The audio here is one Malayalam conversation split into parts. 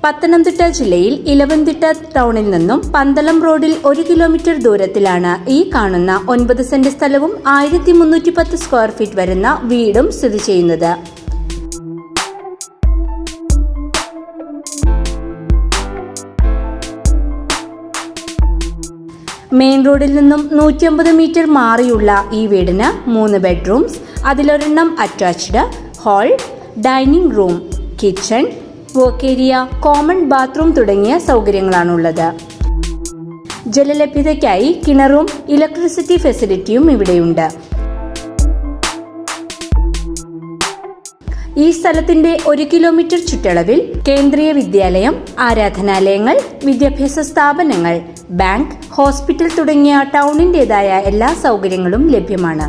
പത്തനംതിട്ട ജില്ലയിൽ ഇലവന്തിട്ട ടൗണിൽ നിന്നും പന്തളം റോഡിൽ ഒരു കിലോമീറ്റർ ദൂരത്തിലാണ് ഈ കാണുന്ന ഒൻപത് സെന്റ് സ്ഥലവും ആയിരത്തി മുന്നൂറ്റി പത്ത് സ്ക്വയർ ഫീറ്റ് വരുന്ന വീടും സ്ഥിതി ചെയ്യുന്നത് മെയിൻ റോഡിൽ നിന്നും നൂറ്റിയമ്പത് മീറ്റർ മാറിയുള്ള ഈ വീടിന് മൂന്ന് ബെഡ്റൂംസ് അതിലൊരെണ്ണം attached hall dining room kitchen work area common bathroom തുടങ്ങിയ സൗകര്യങ്ങളാണുള്ളത് ജലലഭ്യതയ്ക്കായി കിണറും ഇലക്ട്രിസിറ്റി ഫെസിലിറ്റിയും ഇവിടെയുണ്ട് ഈ സ്ഥലത്തിന്റെ ഒരു കിലോമീറ്റർ ചുറ്റളവിൽ കേന്ദ്രീയ വിദ്യാലയം ആരാധനാലയങ്ങൾ വിദ്യാഭ്യാസ സ്ഥാപനങ്ങൾ ബാങ്ക് ഹോസ്പിറ്റൽ തുടങ്ങിയ ടൗണിന്റേതായ എല്ലാ സൗകര്യങ്ങളും ലഭ്യമാണ്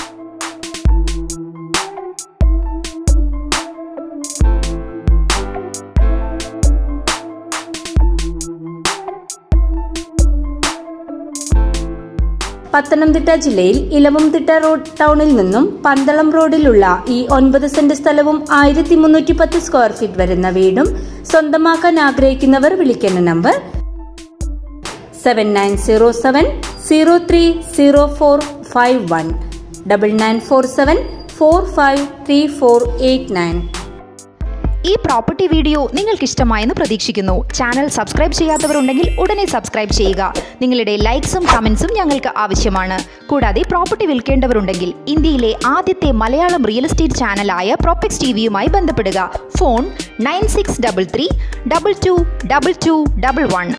പത്തനംതിട്ട ജില്ലയിൽ ഇലവുംതിട്ട റോഡ് ടൗണിൽ നിന്നും പന്തളം റോഡിലുള്ള ഈ ഒൻപത് സെന്റ് സ്ഥലവും ആയിരത്തി മുന്നൂറ്റി പത്ത് സ്ക്വയർ ഫീറ്റ് വരുന്ന വീടും സ്വന്തമാക്കാൻ ആഗ്രഹിക്കുന്നവർ വിളിക്കേണ്ട number seven nine zero seven zero three zero four five one double nine four seven four five three four eight nine ഈ പ്രോപ്പർട്ടി വീഡിയോ നിങ്ങൾക്ക് ഇഷ്ടമായെന്ന് പ്രതീക്ഷിക്കുന്നു ചാനൽ സബ്സ്ക്രൈബ് ചെയ്യാത്തവരുണ്ടെങ്കിൽ ഉടനെ സബ്സ്ക്രൈബ് ചെയ്യുക നിങ്ങളുടെ ലൈക്സും കമൻസും ഞങ്ങൾക്ക് ആവശ്യമാണ് കൂടാതെ പ്രോപ്പർട്ടി വിൽക്കേണ്ടവരുണ്ടെങ്കിൽ ഇന്ത്യയിലെ ആദ്യത്തെ മലയാളം റിയൽ എസ്റ്റേറ്റ് ചാനലായ പ്രോപ്പക്സ് ടി വിയുമായി ബന്ധപ്പെടുക phone nine six double three double two double two double one